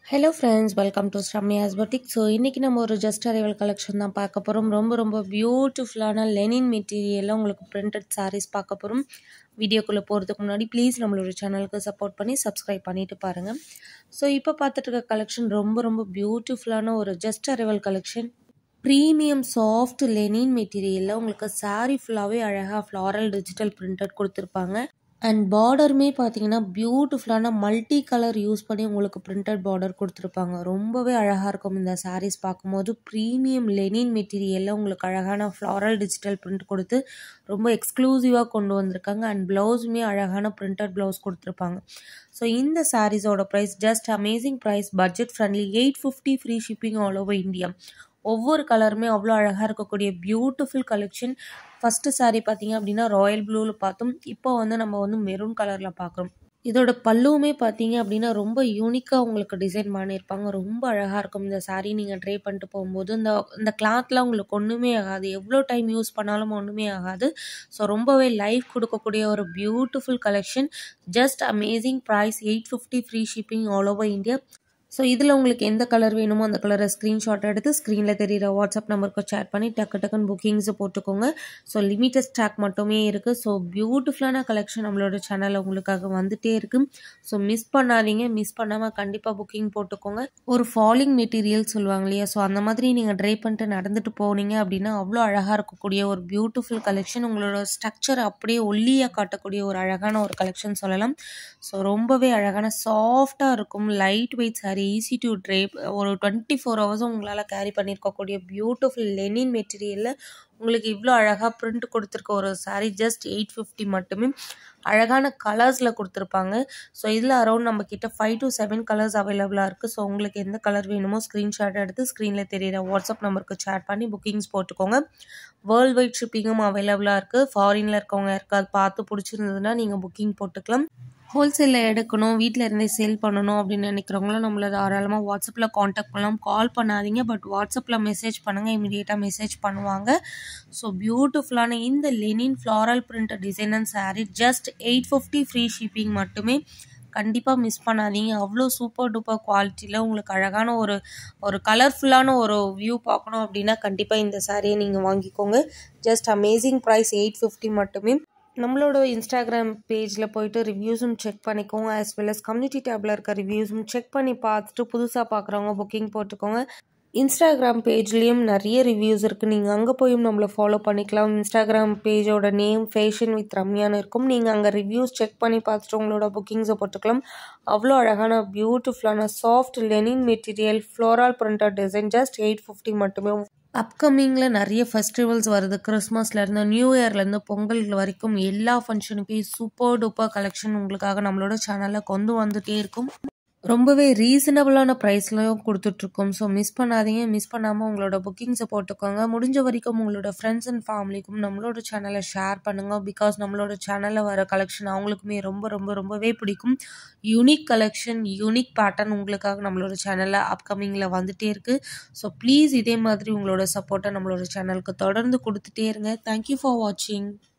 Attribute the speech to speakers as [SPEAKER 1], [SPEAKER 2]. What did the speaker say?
[SPEAKER 1] hello friends welcome to Sramya's batik so இன்றைக்கி நம்ம ஒரு ஜஸ்ட் அரைவல் கலெக்ஷன் தான் பார்க்க போகிறோம் ரொம்ப ரொம்ப பியூட்டிஃபுல்லான லெனின் மெட்டீரியலில் உங்களுக்கு பிரிண்டட் sarees பார்க்க போகிறோம் வீடியோக்குள்ளே போகிறதுக்கு முன்னாடி ப்ளீஸ் நம்மளோட சேனலுக்கு சப்போர்ட் பண்ணி சப்ஸ்கிரைப் பண்ணிட்டு பாருங்கள் ஸோ இப்போ பார்த்துட்டு இருக்க கலெக்ஷன் ரொம்ப ரொம்ப பியூட்டிஃபுல்லான ஒரு just arrival collection premium soft linen மெட்டீரியலில் உங்களுக்கு saree ஃபுல்லாகவே அழகாக ஃப்ளாரல் டிஜிட்டல் பிரிண்டட் கொடுத்துருப்பாங்க அண்ட் பார்டருமே பார்த்தீங்கன்னா பியூட்டிஃபுல்லான மல்டி கலர் யூஸ் பண்ணி உங்களுக்கு பிரிண்டட் பார்டர் கொடுத்துருப்பாங்க ரொம்பவே அழகாக இருக்கும் இந்த sarees பார்க்கும்போது ப்ரீமியம் லெனின் மெட்டீரியலில் உங்களுக்கு அழகான ஃப்ளாரல் டிஜிட்டல் பிரிண்ட் கொடுத்து ரொம்ப எக்ஸ்க்ளூசிவாக கொண்டு வந்திருக்காங்க அண்ட் ப்ளவுஸுமே அழகான பிரிண்டட் ப்ளவுஸ் கொடுத்துருப்பாங்க ஸோ இந்த சாரீஸோட price just amazing price budget friendly eight fifty free shipping all over India ஒவ்வொரு கலருமே அவ்வளோ அழகாக இருக்கக்கூடிய பியூட்டிஃபுல் கலெக்ஷன் ஃபஸ்ட்டு saree பார்த்தீங்க அப்படின்னா ராயல் ப்ளூவில் பார்த்தோம் இப்போ வந்து நம்ம வந்து மெரூன் கலரில் பார்க்குறோம் இதோட பல்லுவுமே பார்த்தீங்க அப்படின்னா ரொம்ப யூனிக்காக உங்களுக்கு டிசைன் பண்ணியிருப்பாங்க ரொம்ப அழகாக இருக்கும் இந்த saree நீங்கள் ட்ரை பண்ணிட்டு போகும்போது இந்த இந்த கிளாத்லாம் உங்களுக்கு ஒன்றுமே ஆகாது எவ்வளோ டைம் யூஸ் பண்ணாலும் ஒன்றுமே ஆகாது ஸோ ரொம்பவே லைஃப் கொடுக்கக்கூடிய ஒரு beautiful collection just amazing price eight fifty free shipping all over India so இதில் உங்களுக்கு எந்த கலர் வேணுமோ அந்த கலரை ஸ்க்ரீன்ஷாட் எடுத்து ஸ்க்ரீனில் தெரியிற வாட்ஸ்அப் நம்பருக்கு சேட் பண்ணி டக்கு டக்குன்னு புக்கிங்ஸை போட்டுக்கோங்க ஸோ லிமிட்டட் ஸ்டாக் மட்டுமே இருக்குது ஸோ பியூட்டிஃபுல்லான கலெக்ஷன் நம்மளோட சேனலில் உங்களுக்காக வந்துட்டே இருக்குது ஸோ மிஸ் பண்ணாதீங்க மிஸ் பண்ணாமல் கண்டிப்பாக புக்கிங் போட்டுக்கோங்க ஒரு ஃபாலிங் மெட்டீரியல் சொல்லுவாங்க இல்லையா ஸோ அந்த மாதிரி நீங்கள் ட்ரை பண்ணிட்டு நடந்துட்டு போனீங்க அப்படின்னா அவ்வளோ அழகாக இருக்கக்கூடிய ஒரு பியூட்டிஃபுல் கலெக்ஷன் உங்களோட ஸ்ட்ரக்சர் அப்படியே ஒல்லியாக காட்டக்கூடிய ஒரு அழகான ஒரு கலெக்ஷன் சொல்லலாம் ஸோ ரொம்பவே அழகான சாஃப்டாக இருக்கும் light weight sari easy to drape ஒரு டுவெண்ட்டி ஃபோர் ஹவர்ஸும் உங்களால் கேரி பண்ணியிருக்கக்கூடிய பியூட்டிஃபுல் லெனின் மெட்டீரியலில் உங்களுக்கு இவ்வளோ அழகாக பிரிண்ட் கொடுத்துருக்க ஒரு சாரீ ஜஸ்ட் எயிட் ஃபிஃப்டி மட்டுமே அழகான கலர்ஸில் கொடுத்துருப்பாங்க ஸோ இதில் அரௌண்ட் நம்ம கிட்ட ஃபைவ் டு செவன் கலர்ஸ் அவைலபிளாக இருக்குது ஸோ உங்களுக்கு எந்த கலர் வேணுமோ ஸ்க்ரீன்ஷாட் எடுத்து ஸ்க்ரீனில் தெரியிற வாட்ஸ்அப் நம்பருக்கு சேட் பண்ணி புக்கிங்ஸ் போட்டுக்கோங்க வேர்ல்டு வைட் ஷிப்பிங்கும் அவைலபிளாக இருக்குது ஃபாரினில் இருக்கவங்க யாருக்காவது பார்த்து பிடிச்சிருந்ததுன்னா நீங்கள் புக்கிங் போட்டுக்கலாம் ஹோல்சேலில் எடுக்கணும் வீட்டில் இருந்தே சேல் பண்ணணும் அப்படின்னு நினைக்கிறவங்களும் நம்மளை தாராளமாக வாட்ஸ்அப்பில் காண்டாக்ட் பண்ணலாம் கால் பண்ணாதீங்க பட் வாட்ஸ்அப்பில் மெசேஜ் பண்ணுங்கள் இமீடியட்டாக மெசேஜ் பண்ணுவாங்க ஸோ பியூட்டிஃபுல்லான இந்த linen floral print design and sari just eight fifty free shipping மட்டுமே கண்டிப்பாக மிஸ் பண்ணாதீங்க அவ்வளோ சூப்பர் டூப்பர் குவாலிட்டியில் உங்களுக்கு அழகான ஒரு ஒரு கலர்ஃபுல்லான ஒரு வியூ பார்க்கணும் அப்படின்னா கண்டிப்பாக இந்த சாரியை நீங்கள் வாங்கிக்கோங்க just amazing price eight fifty மட்டுமே நம்மளோட இன்ஸ்டாகிராம் பேஜில் போயிட்டு ரிவ்யூஸும் செக் பண்ணிக்கோங்க ஆஸ் வெல் அஸ் கம்யூனிட்டி டேப்பில் இருக்க ரிவ்யூஸும் செக் பண்ணி பார்த்துட்டு புதுசாக பார்க்குறவங்க புக்கிங் போட்டுக்கோங்க இன்ஸ்டாகிராம் பேஜ்லேயும் நிறைய ரிவ்யூஸ் இருக்குது நீங்கள் அங்கே போயும் நம்மளை ஃபாலோ பண்ணிக்கலாம் இன்ஸ்டாகிராம் பேஜோட நேம் ஃபேஷன் வித் ரம்யான்னு இருக்கும் நீங்கள் அங்கே ரிவ்யூஸ் செக் பண்ணி பார்த்துட்டு உங்களோட புக்கிங்ஸை போட்டுக்கலாம் அவ்வளோ அழகான பியூட்டிஃபுல்லான soft linen material floral printed design just eight fifty மட்டுமே அப்கமிங்கில் நிறைய ஃபெஸ்டிவல்ஸ் வருது கிறிஸ்மஸ்லேருந்து நியூ இயர்லேருந்து பொங்கல் வரைக்கும் எல்லா ஃபங்க்ஷனுக்கும் சூப்பர் டூப்பர் கலெக்ஷன் உங்களுக்காக நம்மளோட சேனலில் கொண்டு வந்துகிட்டே இருக்கும் ரொம்பவே ரீசனபிளான ப்ரைஸ்லையும் கொடுத்துட்ருக்கோம் ஸோ மிஸ் பண்ணாதீங்க மிஸ் பண்ணாமல் உங்களோட புக்கிங்ஸை போட்டுக்கோங்க முடிஞ்ச வரைக்கும் உங்களோட ஃப்ரெண்ட்ஸ் அண்ட் ஃபேமிலிக்கும் நம்மளோட சேனலை ஷேர் பண்ணுங்கள் பிகாஸ் நம்மளோட சேனலில் வர கலெக்ஷன் அவங்களுக்குமே ரொம்ப ரொம்ப ரொம்பவே பிடிக்கும் யூனிக் கலெக்ஷன் யூனிக் பேட்டர்ன் உங்களுக்காக நம்மளோட சேனலில் அப்கமிங்கில் வந்துகிட்டே இருக்குது ஸோ ப்ளீஸ் இதே மாதிரி உங்களோட சப்போர்ட்டை நம்மளோட சேனலுக்கு தொடர்ந்து கொடுத்துட்டே இருங்க தேங்க்யூ ஃபார் வாட்சிங்